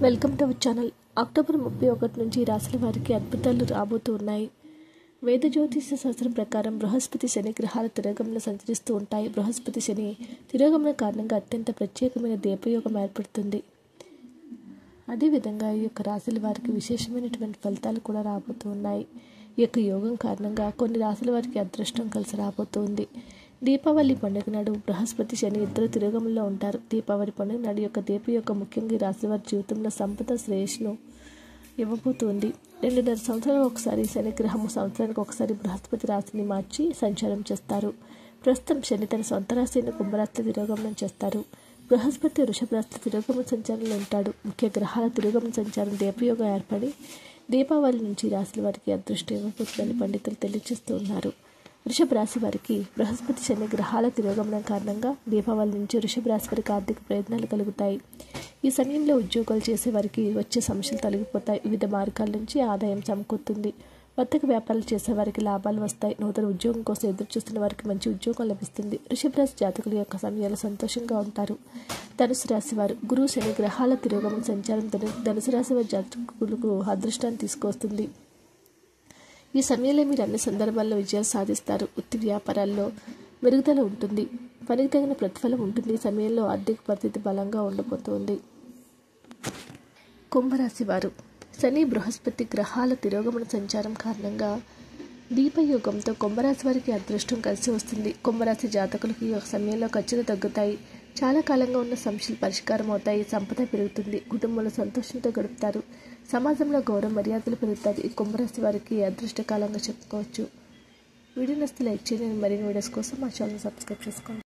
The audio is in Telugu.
welcome to our channel October ముప్పై ఒకటి నుంచి ఈ రాశుల వారికి అద్భుతాలు రాబోతూ ఉన్నాయి వేద జ్యోతిష శాస్త్రం ప్రకారం బృహస్పతి శని గ్రహాల తిరోగమన సంచరిస్తూ ఉంటాయి బృహస్పతి శని తిరోగమన కారణంగా అత్యంత ప్రత్యేకమైన దీపయోగం ఏర్పడుతుంది అదేవిధంగా ఈ యొక్క రాశుల వారికి విశేషమైనటువంటి ఫలితాలు కూడా రాబోతూ ఉన్నాయి ఈ యొక్క యోగం కారణంగా కొన్ని రాశుల వారికి అదృష్టం కలిసి రాబోతుంది దీపావళి పండుగ నాడు బృహస్పతి శని ఇద్దరు తిరోగంలో ఉంటారు దీపావళి పండుగ నాడు యొక్క దీప యొక్క ముఖ్యంగా ఈ రాశి వారి జీవితంలో సంపద శ్రేయస్సును ఇవ్వబోతుంది రెండున్నర సంవత్సరాలు ఒకసారి శని గ్రహము సంవత్సరానికి ఒకసారి బృహస్పతి రాశిని మార్చి సంచారం చేస్తారు ప్రస్తుతం శని తన సొంత రాశి అయిన కుంభరాశి తిరోగమనం చేస్తారు బృహస్పతి వృషభ రాశి తిరోగమన సంచారంలో ఉంటాడు ముఖ్య గ్రహాల తిరోగమన సంచారం దీపయోగం ఏర్పడి దీపావళి నుంచి ఈ రాశుల వారికి అదృష్టం ఇవ్వబోతుందని పండితులు తెలియజేస్తూ ఉన్నారు వృషభ రాశి వారికి బృహస్పతి శని గ్రహాల తిరోగమనం కారణంగా దీపావళి నుంచి వృషభ రాశి వారికి ఆర్థిక ప్రయత్నాలు కలుగుతాయి ఈ సమయంలో ఉద్యోగాలు చేసే వారికి వచ్చే సమస్యలు తొలగిపోతాయి వివిధ మార్గాల నుంచి ఆదాయం సమకూరుతుంది వర్తక వ్యాపారాలు చేసే వారికి లాభాలు వస్తాయి నూతన ఉద్యోగం కోసం ఎదురు చూస్తున్న వారికి మంచి ఉద్యోగం లభిస్తుంది వృషభ రాశి జాతకుల యొక్క సమయాలు సంతోషంగా ఉంటారు ధనుసు రాశి వారు గురువు శని గ్రహాల తిరోగమన సంచారం ధను ధనుసు రాశి వారి జాతకులకు అదృష్టాన్ని తీసుకొస్తుంది ఈ సమయంలో మీరు అన్ని సందర్భాల్లో విజయాలు సాధిస్తారు వృత్తి వ్యాపారాల్లో మెరుగుదల ఉంటుంది పనికి తగిన ప్రతిఫలం ఉంటుంది ఈ సమయంలో ఆర్థిక పరిస్థితి బలంగా ఉండబోతోంది కుంభరాశి వారు శని బృహస్పతి గ్రహాల తిరోగమన సంచారం కారణంగా దీపయోగంతో కుంభరాశి వారికి అదృష్టం కలిసి వస్తుంది కుంభరాశి జాతకులకు ఈ యొక్క సమయంలో ఖర్చులు తగ్గుతాయి చాలా కాలంగా ఉన్న సమస్యలు పరిష్కారం అవుతాయి సంపద పెరుగుతుంది కుటుంబంలో సంతోషంతో గడుపుతారు సమాజంలో గౌరవ మర్యాదలు పెరుగుతాయి ఈ కుంభరాశి వారికి అదృష్టకాలంగా చెప్పుకోవచ్చు వీడియో నస్తే లైక్ చేయండి మరిన్ని వీడియోస్ కోసం మా ఛానల్ సబ్స్క్రైబ్ చేసుకోండి